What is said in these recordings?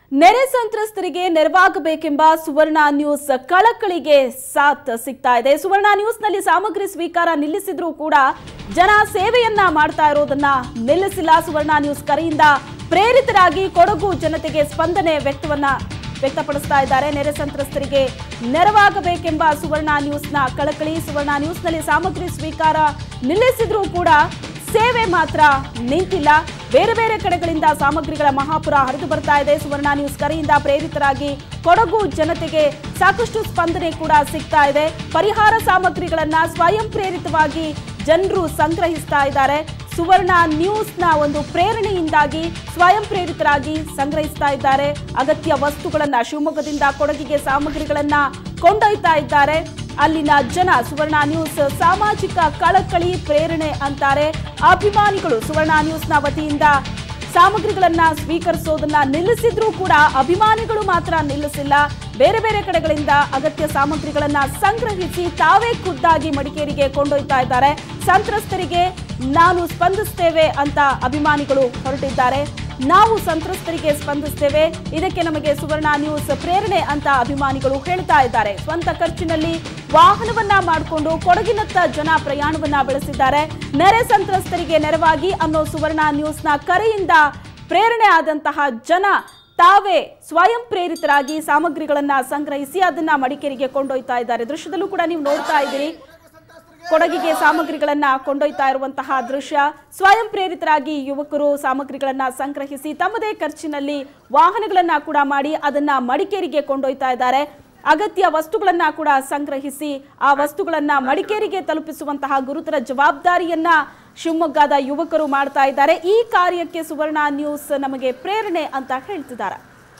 ನೆರೆ ಸಂತ್ರಸ್ತರಿಗೆ ನೆರವಾಗಬೇಕೆಂಬ ಸುವರ್ಣ ನ್ಯೂಸ್ ಕಳಕಳಿಗೆ ಸಾಥ್ ಸಿಗ್ತಾ ಇದೆ ಸುವರ್ಣ ನ್ಯೂಸ್ನಲ್ಲಿ ಸಾಮಗ್ರಿ ಸ್ವೀಕಾರ ನಿಲ್ಲಿಸಿದ್ರೂ ಕೂಡ ಜನ ಸೇವೆಯನ್ನ ಮಾಡ್ತಾ ಇರೋದನ್ನ ನಿಲ್ಲಿಸಿಲ್ಲ ಸುವರ್ಣ ನ್ಯೂಸ್ ಕರೆಯಿಂದ ಪ್ರೇರಿತರಾಗಿ ಕೊಡಗು ಜನತೆಗೆ ಸ್ಪಂದನೆ ವ್ಯಕ್ತವನ್ನ ವ್ಯಕ್ತಪಡಿಸ್ತಾ ಇದ್ದಾರೆ ನೆರೆ ಸಂತ್ರಸ್ತರಿಗೆ ನೆರವಾಗಬೇಕೆಂಬ ಸುವರ್ಣ ನ್ಯೂಸ್ನ ಕಳಕಳಿ ಸುವರ್ಣ ನ್ಯೂಸ್ನಲ್ಲಿ ಸಾಮಗ್ರಿ ಸ್ವೀಕಾರ ನಿಲ್ಲಿಸಿದ್ರೂ ಕೂಡ ಸೇವೆ ಮಾತ್ರ ನಿಂತಿಲ್ಲ ಬೇರೆ ಬೇರೆ ಕಡೆಗಳಿಂದ ಸಾಮಗ್ರಿಗಳ ಮಹಾಪುರ ಹರಿದು ಬರ್ತಾ ಇದೆ ಸುವರ್ಣ ನ್ಯೂಸ್ ಕರೆಯಿಂದ ಪ್ರೇರಿತರಾಗಿ ಕೊಡಗು ಜನತೆಗೆ ಸಾಕಷ್ಟು ಸ್ಪಂದನೆ ಕೂಡ ಸಿಗ್ತಾ ಇದೆ ಪರಿಹಾರ ಸಾಮಗ್ರಿಗಳನ್ನ ಸ್ವಯಂ ಪ್ರೇರಿತವಾಗಿ ಜನರು ಸಂಗ್ರಹಿಸ್ತಾ ಇದ್ದಾರೆ ಸುವರ್ಣ ನ್ಯೂಸ್ನ ಒಂದು ಪ್ರೇರಣೆಯಿಂದಾಗಿ ಸ್ವಯಂ ಪ್ರೇರಿತರಾಗಿ ಸಂಗ್ರಹಿಸ್ತಾ ಇದ್ದಾರೆ ಅಗತ್ಯ ವಸ್ತುಗಳನ್ನ ಶಿವಮೊಗ್ಗದಿಂದ ಕೊಡಗಿಗೆ ಸಾಮಗ್ರಿಗಳನ್ನ ಕೊಂಡೊಯ್ತಾ ಇದ್ದಾರೆ ಅಲ್ಲಿನ ಜನ ಸುವರ್ಣ ನ್ಯೂಸ್ ಸಾಮಾಜಿಕ ಕಳಕಳಿ ಪ್ರೇರಣೆ ಅಂತಾರೆ ಅಭಿಮಾನಿಗಳು ಸುವರ್ಣ ನ್ಯೂಸ್ನ ವತಿಯಿಂದ ಸಾಮಗ್ರಿಗಳನ್ನ ಸ್ವೀಕರಿಸೋದನ್ನ ನಿಲ್ಲಿಸಿದ್ರೂ ಕೂಡ ಅಭಿಮಾನಿಗಳು ಮಾತ್ರ ನಿಲ್ಲಿಸಿಲ್ಲ ಬೇರೆ ಬೇರೆ ಕಡೆಗಳಿಂದ ಅಗತ್ಯ ಸಾಮಗ್ರಿಗಳನ್ನ ಸಂಗ್ರಹಿಸಿ ತಾವೇ ಖುದ್ದಾಗಿ ಮಡಿಕೇರಿಗೆ ಕೊಂಡೊಯ್ತಾ ಇದ್ದಾರೆ ಸಂತ್ರಸ್ತರಿಗೆ ನಾನು ಸ್ಪಂದಿಸ್ತೇವೆ ಅಂತ ಅಭಿಮಾನಿಗಳು ಹೊರಟಿದ್ದಾರೆ ನಾವು ಸಂತ್ರಸ್ತರಿಗೆ ಸ್ಪಂದಿಸ್ತೇವೆ ಇದಕ್ಕೆ ನಮಗೆ ಸುವರ್ಣ ನ್ಯೂಸ್ ಪ್ರೇರಣೆ ಅಂತ ಅಭಿಮಾನಿಗಳು ಹೇಳ್ತಾ ಇದ್ದಾರೆ ಸ್ವಂತ ಖರ್ಚಿನಲ್ಲಿ ವಾಹನವನ್ನ ಮಾಡಿಕೊಂಡು ಕೊಡಗಿನತ್ತ ಜನ ಪ್ರಯಾಣವನ್ನ ಬೆಳೆಸಿದ್ದಾರೆ ನೆರೆ ಸಂತ್ರಸ್ತರಿಗೆ ನೆರವಾಗಿ ಅನ್ನೋ ಸುವರ್ಣ ನ್ಯೂಸ್ನ ಕರೆಯಿಂದ ಪ್ರೇರಣೆ ಆದಂತಹ ಜನ ತಾವೇ ಸ್ವಯಂ ಪ್ರೇರಿತರಾಗಿ ಸಾಮಗ್ರಿಗಳನ್ನ ಸಂಗ್ರಹಿಸಿ ಅದನ್ನ ಮಡಿಕೇರಿಗೆ ಕೊಂಡೊಯ್ತಾ ಇದ್ದಾರೆ ದೃಶ್ಯದಲ್ಲೂ ಕೂಡ ನೀವು ನೋಡ್ತಾ ಇದ್ದೀರಿ ಕೊಡಗಿಗೆ ಸಾಮಗ್ರಿಗಳನ್ನ ಕೊಂಡೊಯ್ತಾ ಇರುವಂತಹ ದೃಶ್ಯ ಸ್ವಯಂ ಪ್ರೇರಿತರಾಗಿ ಯುವಕರು ಸಾಮಗ್ರಿಗಳನ್ನ ಸಂಗ್ರಹಿಸಿ ತಮ್ಮದೇ ಖರ್ಚಿನಲ್ಲಿ ವಾಹನಗಳನ್ನ ಕೂಡ ಮಾಡಿ ಅದನ್ನ ಮಡಿಕೇರಿಗೆ ಕೊಂಡೊಯ್ತಾ ಇದ್ದಾರೆ ಅಗತ್ಯ ವಸ್ತುಗಳನ್ನ ಕೂಡ ಸಂಗ್ರಹಿಸಿ ಆ ವಸ್ತುಗಳನ್ನ ಮಡಿಕೇರಿಗೆ ತಲುಪಿಸುವಂತಹ ಗುರುತರ ಜವಾಬ್ದಾರಿಯನ್ನ ಶಿವಮೊಗ್ಗದ ಯುವಕರು ಮಾಡ್ತಾ ಇದ್ದಾರೆ ಈ ಕಾರ್ಯಕ್ಕೆ ಸುವರ್ಣ ನ್ಯೂಸ್ ನಮಗೆ ಪ್ರೇರಣೆ ಅಂತ ಹೇಳ್ತಿದ್ದಾರೆ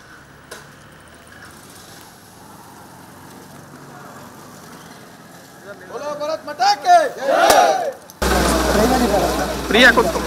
बोलो भारत माता के ಪ್ರಿಯಾ ಕೂತ್ಕೊ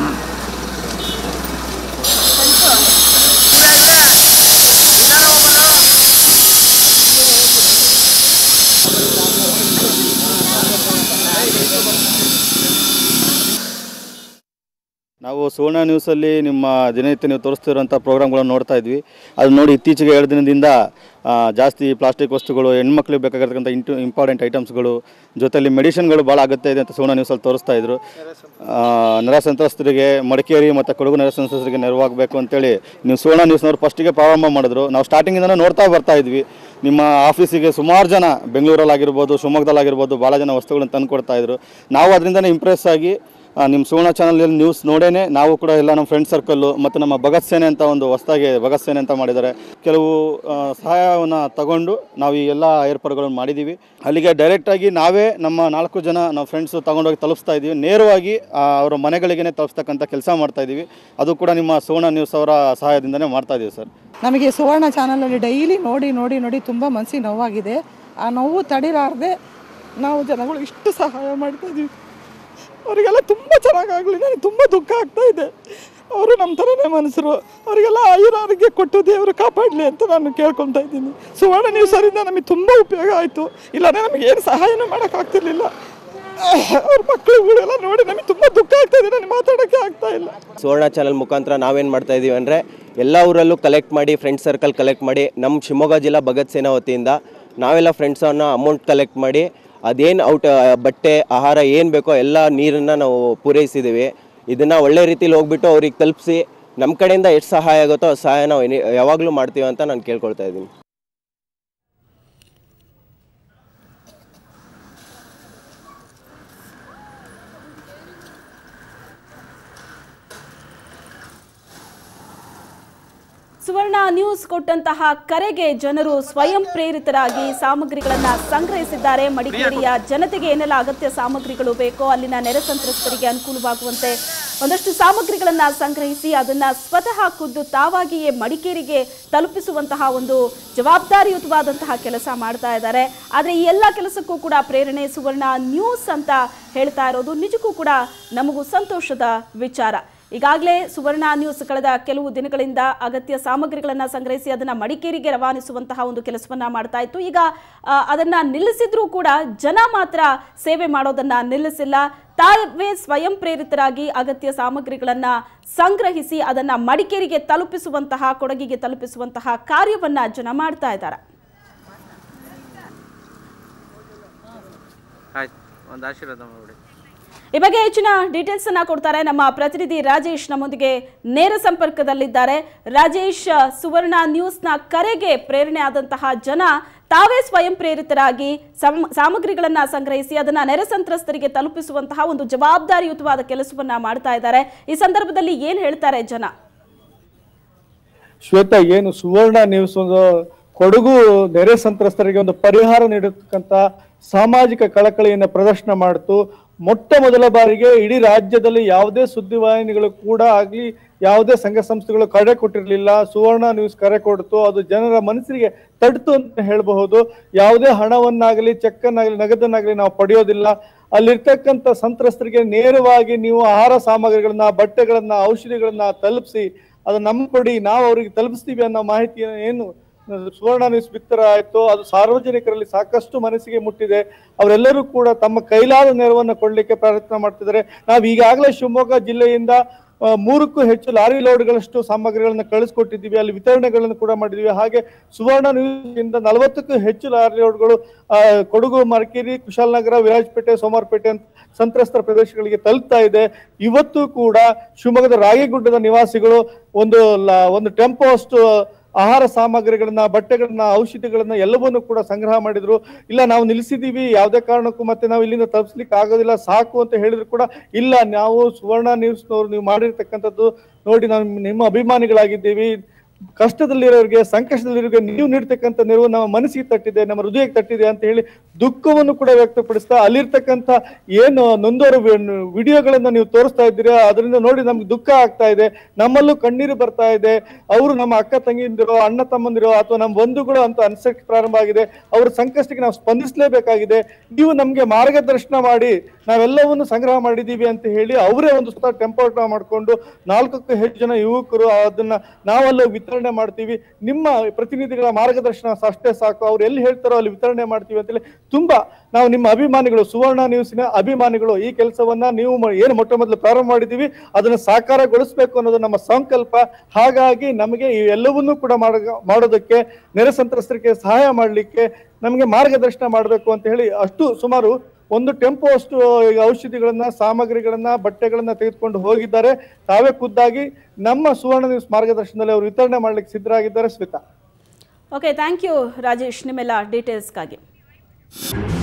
ನಾವು ಸುವರ್ಣ ನ್ಯೂಸಲ್ಲಿ ನಿಮ್ಮ ದಿನನಿತ್ಯ ನೀವು ತೋರಿಸ್ತಿರೋಂಥ ಪ್ರೋಗ್ರಾಮ್ಗಳನ್ನು ನೋಡ್ತಾ ಇದ್ವಿ ಅದು ನೋಡಿ ಇತ್ತೀಚೆಗೆ ಎರಡು ದಿನದಿಂದ ಆ, ಜಾಸ್ತಿ ಪ್ಲಾಸ್ಟಿಕ್ ವಸ್ತುಗಳು ಹೆಣ್ಮಕ್ಳಿಗೆ ಬೇಕಾಗಿರ್ತಕ್ಕಂಥ ಇಂಟು ಇಂಪಾರ್ಟೆಂಟ್ ಐಟಮ್ಸ್ಗಳು ಜೊತೆಲಿ ಮೆಡಿಸಿನ್ಗಳು ಭಾಳ ಅಗತ್ಯ ಇದೆ ಅಂತ ಸುವರ್ಣ ನ್ಯೂಸಲ್ಲಿ ತೋರಿಸ್ತಾ ಇದ್ರು ಆ, ನೆರೆ ಸಂತ್ರಸ್ತರಿಗೆ ಮಡಿಕೇರಿ ಮತ್ತು ಕೊಡಗು ನೆರೆ ಸಂತ್ರಸ್ತರಿಗೆ ನೆರವಾಗಬೇಕು ಅಂತೇಳಿ ನೀವು ಸುವರ್ಣ ನ್ಯೂಸ್ನವ್ರು ಫಸ್ಟಿಗೆ ಪ್ರಾರಂಭ ಮಾಡಿದ್ರು ನಾವು ಸ್ಟಾರ್ಟಿಂಗಿಂದ ನೋಡ್ತಾ ಬರ್ತಾ ಇದ್ವಿ ನಿಮ್ಮ ಆಫೀಸಿಗೆ ಸುಮಾರು ಜನ ಬೆಂಗಳೂರಲ್ಲಾಗಿರ್ಬೋದು ಶಿವಮೊಗ್ಗದಲ್ಲಾಗಿರ್ಬೋದು ಭಾಳ ಜನ ವಸ್ತುಗಳನ್ನು ತಂದು ಕೊಡ್ತಾ ಇದ್ರು ನಾವು ಅದರಿಂದನೇ ಇಂಪ್ರೆಸ್ ಆಗಿ ಆ, ನಿಮ್ಮ ಸುವರ್ಣ ಚಾನಲಲ್ಲಿ ನ್ಯೂಸ್ ನೋಡೇನೆ ನಾವು ಕೂಡ ಎಲ್ಲ ನಮ್ಮ ಫ್ರೆಂಡ್ ಸರ್ಕಲ್ಲು ಮತ್ತು ನಮ್ಮ ಭಗತ್ ಸೇನೆ ಅಂತ ಒಂದು ಹೊಸದಾಗಿ ಭಗತ್ ಸೇನೆ ಅಂತ ಮಾಡಿದ್ದಾರೆ ಕೆಲವು ಆ, ಸಹಾಯವನ್ನು ತಗೊಂಡು ನಾವು ಈ ಎಲ್ಲ ಏರ್ಪಾಡುಗಳನ್ನು ಮಾಡಿದ್ದೀವಿ ಅಲ್ಲಿಗೆ ಡೈರೆಕ್ಟಾಗಿ ನಾವೇ ನಮ್ಮ ನಾಲ್ಕು ಜನ ನಾವು ಫ್ರೆಂಡ್ಸು ತಗೊಂಡೋಗಿ ತಲುಪಿಸ್ತಾ ಇದ್ದೀವಿ ನೇರವಾಗಿ ಆ, ಅವರ ಮನೆಗಳಿಗೇ ತಲುಪಿಸ್ತಕ್ಕಂಥ ಕೆಲಸ ಮಾಡ್ತಾ ಇದ್ದೀವಿ ಅದು ಕೂಡ ನಿಮ್ಮ ಸುವರ್ಣ ನ್ಯೂಸ್ ಅವರ ಸಹಾಯದಿಂದನೇ ಮಾಡ್ತಾ ಇದ್ದೀವಿ ಸರ್ ನಮಗೆ ಸುವರ್ಣ ಚಾನಲಲ್ಲಿ ಡೈಲಿ ನೋಡಿ ನೋಡಿ ನೋಡಿ ತುಂಬ ಮನಸ್ಸಿಗೆ ನೋವಾಗಿದೆ ಆ ನೋವು ತಡಿಲಾರದೆ ನಾವು ಜನಗಳು ಇಷ್ಟು ಸಹಾಯ ಮಾಡ್ತಾ ಇದ್ದೀವಿ ಅವರಿಗೆಲ್ಲ ತುಂಬ ಚೆನ್ನಾಗಾಗಲಿ ನನಗೆ ತುಂಬ ದುಃಖ ಆಗ್ತಾ ಇದೆ ಅವರು ನಮ್ಮ ಥರನೇ ಮನಸ್ಸರು ಅವರಿಗೆಲ್ಲ ಆಯುರಾರೋಗ್ಯ ಕೊಟ್ಟು ದೇವರು ಕಾಪಾಡಲಿ ಅಂತ ನಾನು ಕೇಳ್ಕೊತಾ ಇದ್ದೀನಿ ಸುವರ್ಣ ನ್ಯೂಸರಿಂದ ನಮಗೆ ತುಂಬ ಉಪಯೋಗ ಆಯಿತು ಇಲ್ಲಾಂದರೆ ನಮಗೆ ಏನು ಸಹಾಯನೂ ಮಾಡೋಕ್ಕಾಗ್ತಿರ್ಲಿಲ್ಲ ಅವ್ರ ಮಕ್ಕಳುಗಳೆಲ್ಲ ನೋಡಿ ನಮಗೆ ತುಂಬ ದುಃಖ ಆಗ್ತಾ ಇದೆ ನನಗೆ ಮಾತಾಡೋಕ್ಕೆ ಆಗ್ತಾ ಇಲ್ಲ ಸುವರ್ಣ ಚಾನಲ್ ಮುಖಾಂತರ ನಾವೇನು ಮಾಡ್ತಾ ಇದ್ದೀವಿ ಅಂದರೆ ಎಲ್ಲ ಊರಲ್ಲೂ ಕಲೆಕ್ಟ್ ಮಾಡಿ ಫ್ರೆಂಡ್ ಸರ್ಕಲ್ ಕಲೆಕ್ಟ್ ಮಾಡಿ ನಮ್ಮ ಶಿವಮೊಗ್ಗ ಜಿಲ್ಲಾ ಭಗತ್ ಸೇನಾ ವತಿಯಿಂದ ನಾವೆಲ್ಲ ಫ್ರೆಂಡ್ಸನ್ನು ಅಮೌಂಟ್ ಕಲೆಕ್ಟ್ ಮಾಡಿ ಅದೇನು ಔಟ್ ಬಟ್ಟೆ ಆಹಾರ ಏನು ಬೇಕೋ ಎಲ್ಲ ನೀರನ್ನು ನಾವು ಪೂರೈಸಿದ್ದೀವಿ ಇದನ್ನು ಒಳ್ಳೆ ರೀತಿಲಿ ಹೋಗ್ಬಿಟ್ಟು ಅವ್ರಿಗೆ ತಲುಪಿಸಿ ನಮ್ಮ ಕಡೆಯಿಂದ ಎಷ್ಟು ಸಹಾಯ ಆಗುತ್ತೋ ಆ ಸಹಾಯ ನಾವು ಎನಿ ಯಾವಾಗಲೂ ಮಾಡ್ತೀವಿ ಅಂತ ನಾನು ಕೇಳ್ಕೊಳ್ತಾ ಇದ್ದೀನಿ ಸುವರ್ಣ ನ್ಯೂಸ್ ಕೊಟ್ಟಂತಹ ಕರೆಗೆ ಜನರು ಸ್ವಯಂ ಪ್ರೇರಿತರಾಗಿ ಸಾಮಗ್ರಿಗಳನ್ನ ಸಂಗ್ರಹಿಸಿದ್ದಾರೆ ಮಡಿಕೇರಿಯ ಜನತೆಗೆ ಏನೆಲ್ಲ ಅಗತ್ಯ ಸಾಮಗ್ರಿಗಳು ಬೇಕೋ ಅಲ್ಲಿನ ನೆರೆ ಸಂತ್ರಸ್ತರಿಗೆ ಅನುಕೂಲವಾಗುವಂತೆ ಒಂದಷ್ಟು ಸಾಮಗ್ರಿಗಳನ್ನ ಸಂಗ್ರಹಿಸಿ ಅದನ್ನ ಸ್ವತಃ ಖುದ್ದು ತಾವಾಗಿಯೇ ಮಡಿಕೇರಿಗೆ ತಲುಪಿಸುವಂತಹ ಒಂದು ಜವಾಬ್ದಾರಿಯುತವಾದಂತಹ ಕೆಲಸ ಮಾಡ್ತಾ ಇದ್ದಾರೆ ಆದರೆ ಈ ಎಲ್ಲ ಕೆಲಸಕ್ಕೂ ಕೂಡ ಪ್ರೇರಣೆ ಸುವರ್ಣ ನ್ಯೂಸ್ ಅಂತ ಹೇಳ್ತಾ ಇರೋದು ನಿಜಕ್ಕೂ ಕೂಡ ನಮಗೂ ಸಂತೋಷದ ವಿಚಾರ ಈಗಾಗಲೇ ಸುವರ್ಣ ನ್ಯೂಸ್ ಕಳೆದ ಕೆಲವು ದಿನಗಳಿಂದ ಅಗತ್ಯ ಸಾಮಗ್ರಿಗಳನ್ನು ಸಂಗ್ರಹಿಸಿ ಅದನ್ನ ಮಡಿಕೇರಿಗೆ ರವಾನಿಸುವಂತಹ ಒಂದು ಕೆಲಸವನ್ನ ಮಾಡ್ತಾ ಇತ್ತು ಈಗ ಆ, ಅದನ್ನ ನಿಲ್ಲಿಸಿದ್ರೂ ಕೂಡ ಜನ ಮಾತ್ರ ಸೇವೆ ಮಾಡೋದನ್ನ ನಿಲ್ಲಿಸಿಲ್ಲ ತಾವೇ ಸ್ವಯಂ ಪ್ರೇರಿತರಾಗಿ ಅಗತ್ಯ ಸಾಮಗ್ರಿಗಳನ್ನ ಸಂಗ್ರಹಿಸಿ ಅದನ್ನ ಮಡಿಕೇರಿಗೆ ತಲುಪಿಸುವಂತಹ ಕೊಡಗಿಗೆ ತಲುಪಿಸುವಂತಹ ಕಾರ್ಯವನ್ನ ಜನ ಮಾಡ್ತಾ ಇದ್ದಾರೆ ಆಯ್ತು ಒಂದು ಆಶೀರ್ವಾದ ಮಾಡಿ ಈ ಬಗ್ಗೆ ಹೆಚ್ಚಿನ ಡೀಟೇಲ್ಸ್ ಅನ್ನ ಕೊಡ್ತಾರೆ ನಮ್ಮ ಪ್ರತಿನಿಧಿ ರಾಜೇಶ್ ನಮ್ಮೊಂದಿಗೆ ನೇರ ಸಂಪರ್ಕದಲ್ಲಿದ್ದಾರೆ ರಾಜೇಶ್ ಸುವರ್ಣ ನ್ಯೂಸ್ನ ಕರೆಗೆ ಪ್ರೇರಣೆ ಆದಂತಹ ಜನ ತಾವೇ ಸ್ವಯಂ ಪ್ರೇರಿತರಾಗಿ ಸಮ್- ಸಾಮಗ್ರಿಗಳನ್ನ ಸಂಗ್ರಹಿಸಿ ಅದನ್ನ ನೆರೆ ಸಂತ್ರಸ್ತರಿಗೆ ತಲುಪಿಸುವಂತಹ ಒಂದು ಜವಾಬ್ದಾರಿಯುತವಾದ ಕೆಲಸವನ್ನ ಮಾಡ್ತಾ ಇದ್ದಾರೆ ಈ ಸಂದರ್ಭದಲ್ಲಿ ಏನ್ ಹೇಳ್ತಾರೆ ಜನ ಶ್ವೇತಾ ಏನು ಸುವರ್ಣ ನ್ಯೂಸ್ ಒಂದು ಕೊಡಗು ನೆರೆ ಸಂತ್ರಸ್ತರಿಗೆ ಒಂದು ಪರಿಹಾರ ನೀಡತಕ್ಕಂತ ಸಾಮಾಜಿಕ ಕಳಕಳಿಯನ್ನು ಪ್ರದರ್ಶನ ಮಾಡ್ತು ಮೊಟ್ಟ ಮೊದಲ ಬಾರಿಗೆ ಇಡೀ ರಾಜ್ಯದಲ್ಲಿ ಯಾವುದೇ ಸುದ್ದಿವಾಹಿನಿಗಳು ಕೂಡ ಆಗ್ಲಿ ಯಾವುದೇ ಸಂಘ ಸಂಸ್ಥೆಗಳು ಕರೆ ಕೊಟ್ಟಿರಲಿಲ್ಲ ಸುವರ್ಣ ನ್ಯೂಸ್ ಕರೆ ಕೊಡ್ತು ಅದು ಜನರ ಮನಸ್ಸಿಗೆ ತಡ್ತು ಅಂತ ಹೇಳಬಹುದು ಯಾವುದೇ ಹಣವನ್ನಾಗಲಿ ಚೆಕ್ ಅನ್ನಾಗಲಿ ನಗದನ್ನಾಗಲಿ ನಾವು ಪಡೆಯೋದಿಲ್ಲ ಅಲ್ಲಿರ್ತಕ್ಕಂಥ ಸಂತ್ರಸ್ತರಿಗೆ ನೇರವಾಗಿ ನೀವು ಆಹಾರ ಸಾಮಗ್ರಿಗಳನ್ನ ಬಟ್ಟೆಗಳನ್ನ ಔಷಧಿಗಳನ್ನ ತಲುಪಿಸಿ ಅದು ನಮ್ ಕೊಡಿ ನಾವು ಅವ್ರಿಗೆ ತಲುಪಿಸ್ತೀವಿ ಅನ್ನೋ ಮಾಹಿತಿಯನ್ನು ಏನು ಸುವರ್ಣ ನ್ಯೂಸ್ ಬಿತ್ತರ ಆಯ್ತು ಅದು ಸಾರ್ವಜನಿಕರಲ್ಲಿ ಸಾಕಷ್ಟು ಮನಸ್ಸಿಗೆ ಮುಟ್ಟಿದೆ ಅವರೆಲ್ಲರೂ ಕೂಡ ತಮ್ಮ ಕೈಲಾದ ನೆರವನ್ನು ಕೊಡ್ಲಿಕ್ಕೆ ಪ್ರಯತ್ನ ಮಾಡ್ತಿದ್ದಾರೆ ನಾವು ಈಗಾಗಲೇ ಶಿವಮೊಗ್ಗ ಜಿಲ್ಲೆಯಿಂದ ಆ, ಮೂರಕ್ಕೂ ಹೆಚ್ಚು ಲಾರಿ ಲೋಡ್ಗಳಷ್ಟು ಸಾಮಗ್ರಿಗಳನ್ನ ಕಳಿಸ್ಕೊಟ್ಟಿದ್ದೀವಿ ಅಲ್ಲಿ ವಿತರಣೆಗಳನ್ನು ಕೂಡ ಮಾಡಿದ್ದೀವಿ ಹಾಗೆ ಸುವರ್ಣ ನ್ಯೂಸ್ ಇಂದ ನಲವತ್ತಕ್ಕೂ ಹೆಚ್ಚು ಲಾರಿ ಲೋಡ್ಗಳು ಆ, ಕೊಡಗು ಮರಕೇರಿ ಕುಶಾಲನಗರ ವಿರಾಜಪೇಟೆ ಸೋಮಾರಪೇಟೆ ಅಂತ ಸಂತ್ರಸ್ತರ ಪ್ರದೇಶಗಳಿಗೆ ತಲುಪ್ತಾ ಇದೆ ಇವತ್ತು ಕೂಡ ಶಿವಮೊಗ್ಗದ ರಾಗಿಗುಡ್ಡದ ನಿವಾಸಿಗಳು ಒಂದು ಲ- ಒಂದು ಟೆಂಪೋ ಅಷ್ಟು ಆಹಾರ ಸಾಮಗ್ರಿಗಳನ್ನ ಬಟ್ಟೆಗಳನ್ನ ಔಷಧಿಗಳನ್ನ ಎಲ್ಲವನ್ನೂ ಕೂಡ ಸಂಗ್ರಹ ಮಾಡಿದ್ರು ಇಲ್ಲ ನಾವು ನಿಲ್ಲಿಸಿದೀವಿ ಯಾವುದೇ ಕಾರಣಕ್ಕೂ ಮತ್ತೆ ನಾವು ಇಲ್ಲಿಂದ ತಲುಪಿಸ್ಲಿಕ್ಕೆ ಆಗೋದಿಲ್ಲ ಸಾಕು ಅಂತ ಹೇಳಿದ್ರು ಕೂಡ ಇಲ್ಲ ನಾವು ಸುವರ್ಣ ನ್ಯೂಸ್ನವ್ರು ನೀವು ಮಾಡಿರ್ತಕ್ಕಂಥದ್ದು ನೋಡಿ ನಾವು ನಿಮ್ಮ ಅಭಿಮಾನಿಗಳಾಗಿದ್ದೀವಿ ಕಷ್ಟದಲ್ಲಿರೋರಿಗೆ ಸಂಕಷ್ಟದಲ್ಲಿರೋರಿಗೆ ನೀವು ನೀಡ್ತಕ್ಕಂಥ ನೆರವು ನಮ್ಮ ಮನಸ್ಸಿಗೆ ತಟ್ಟಿದೆ ನಮ್ಮ ಹೃದಯಕ್ಕೆ ತಟ್ಟಿದೆ ಅಂತ ಹೇಳಿ ದುಃಖವನ್ನು ಕೂಡ ವ್ಯಕ್ತಪಡಿಸ್ತಾ ಅಲ್ಲಿರ್ತಕ್ಕಂಥ ಏನು ನೊಂದೋರು ವಿಡಿಯೋಗಳನ್ನ ನೀವು ತೋರಿಸ್ತಾ ಇದ್ದೀರಾ ಅದರಿಂದ ನೋಡಿ ನಮ್ಗೆ ದುಃಖ ಆಗ್ತಾ ಇದೆ ನಮ್ಮಲ್ಲೂ ಕಣ್ಣೀರು ಬರ್ತಾ ಇದೆ ಅವರು ನಮ್ಮ ಅಕ್ಕ ತಂಗಿಂದಿರೋ ಅಣ್ಣ ತಮ್ಮಂದಿರೋ ಅಥವಾ ನಮ್ಮ ಬಂಧುಗಳು ಅಂತ ಅನ್ಸಕ್ಕೆ ಪ್ರಾರಂಭ ಆಗಿದೆ ಅವ್ರ ಸಂಕಷ್ಟಕ್ಕೆ ನಾವು ಸ್ಪಂದಿಸಲೇಬೇಕಾಗಿದೆ ನೀವು ನಮ್ಗೆ ಮಾರ್ಗದರ್ಶನ ಮಾಡಿ ನಾವೆಲ್ಲವನ್ನು ಸಂಗ್ರಹ ಮಾಡಿದೀವಿ ಅಂತ ಹೇಳಿ ಅವರೇ ಒಂದು ಸುತ್ತ ಟೆಂಪೋ ಮಾಡ್ಕೊಂಡು ನಾಲ್ಕಕ್ಕೂ ಹೆಚ್ಚು ಜನ ಯುವಕರು ಅದನ್ನ ನಾವಲ್ಲ ವಿತರಣೆ ಮಾಡ್ತೀವಿ ನಿಮ್ಮ ಪ್ರತಿನಿಧಿಗಳ ಮಾರ್ಗದರ್ಶನ ಅಷ್ಟೇ ಸಾಕು ಅವ್ರು ಎಲ್ಲಿ ಹೇಳ್ತಾರೋ ಅಲ್ಲಿ ವಿತರಣೆ ಮಾಡ್ತೀವಿ ಅಂತೇಳಿ ತುಂಬಾ ನಾವು ನಿಮ್ಮ ಅಭಿಮಾನಿಗಳು ಸುವರ್ಣ ನ್ಯೂಸ್ನ ಅಭಿಮಾನಿಗಳು ಈ ಕೆಲಸವನ್ನ ನೀವು ಮ- ಏನು ಮೊಟ್ಟ ಮೊದಲು ಪ್ರಾರಂಭ ಮಾಡಿದೀವಿ ಅದನ್ನ ಸಾಕಾರಗೊಳಿಸಬೇಕು ಅನ್ನೋದು ನಮ್ಮ ಸಂಕಲ್ಪ ಹಾಗಾಗಿ ನಮಗೆ ಈ ಎಲ್ಲವನ್ನೂ ಕೂಡ ಮಾಡ- ಮಾಡೋದಕ್ಕೆ ನೆರೆ ಸಂತ್ರಸ್ತರಿಗೆ ಸಹಾಯ ಮಾಡಲಿಕ್ಕೆ ನಮಗೆ ಮಾರ್ಗದರ್ಶನ ಮಾಡಬೇಕು ಅಂತ ಹೇಳಿ ಅಷ್ಟು ಸುಮಾರು ಒಂದು ಟೆಂಪೋ ಅಷ್ಟು ಈಗ ಔಷಧಿಗಳನ್ನ ಸಾಮಗ್ರಿಗಳನ್ನ ಬಟ್ಟೆಗಳನ್ನ ತೆಗೆದುಕೊಂಡು ಹೋಗಿದ್ದಾರೆ ತಾವೇ ಖುದ್ದಾಗಿ ನಮ್ಮ ಸುವರ್ಣ ನ್ಯೂಸ್ ಮಾರ್ಗದರ್ಶನದಲ್ಲಿ ಅವರು ವಿತರಣೆ ಮಾಡ್ಲಿಕ್ಕೆ ಸಿದ್ಧರಾಗಿದ್ದಾರೆ Smitha okay thank you Rajesh ನಿಮ್ಮೆಲ್ಲ ಡೀಟೇಲ್ಸ್ಗಾಗಿ